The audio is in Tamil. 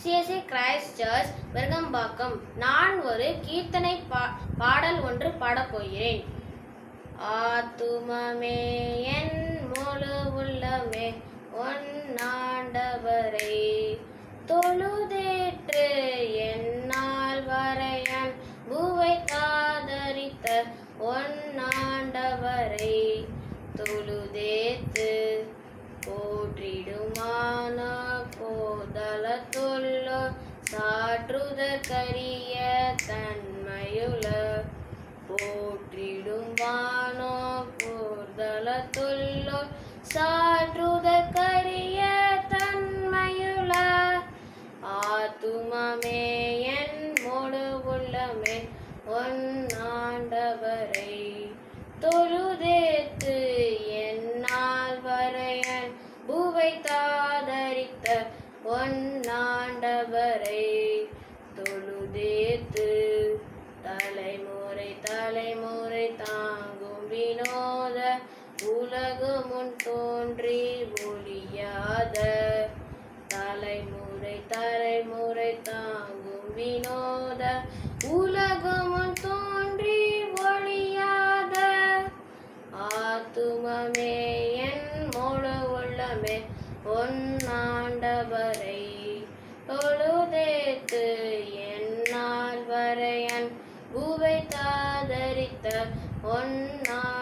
சிஎஸ்ஏ கிரைஸ்ட் சர்ச் விருகம்பாக்கம் நான் ஒரு கீர்த்தனை பா பாடல் ஒன்று பாடப் போகிறேன் ஆத்துமமே என் முழு உள்ளமே ஒன்னாண்டவரை தொழுதேற்று என்னால் வரையன் பூவை காதரித்த ஒன்னாண்டவரை தொழுதேத்து போற்றிடுமான போதலத்துள்ள சாற்றுதற்கரிய தன்மையுள்ள போற்றிடுவானோ போர்தலத்துள்ளோ சாற்றுதற்கரிய தன்மையுள்ள ஆத்துமமே என் முழு உள்ளமே ஒன்னாண்டவரை தொழுதேத்து என்னால் வரையன் பூவை தாதரித்த ஒன்னாண்டவரை தொழுதேத்து தலைமுறை தலைமுறை தாங்கும் வினோத உலகு முன் தோன்றி ஒளியாத தலைமுறை தலைமுறை தாங்கும் வினோத உலகு முன் தோன்றி ஒளியாத ஆத்துமமே என் முழு உள்ளமே ஒன்னாண்டவரை தொழுதேத்து என்னால் வரையன் பூவை தாதரித்த ஒன்னா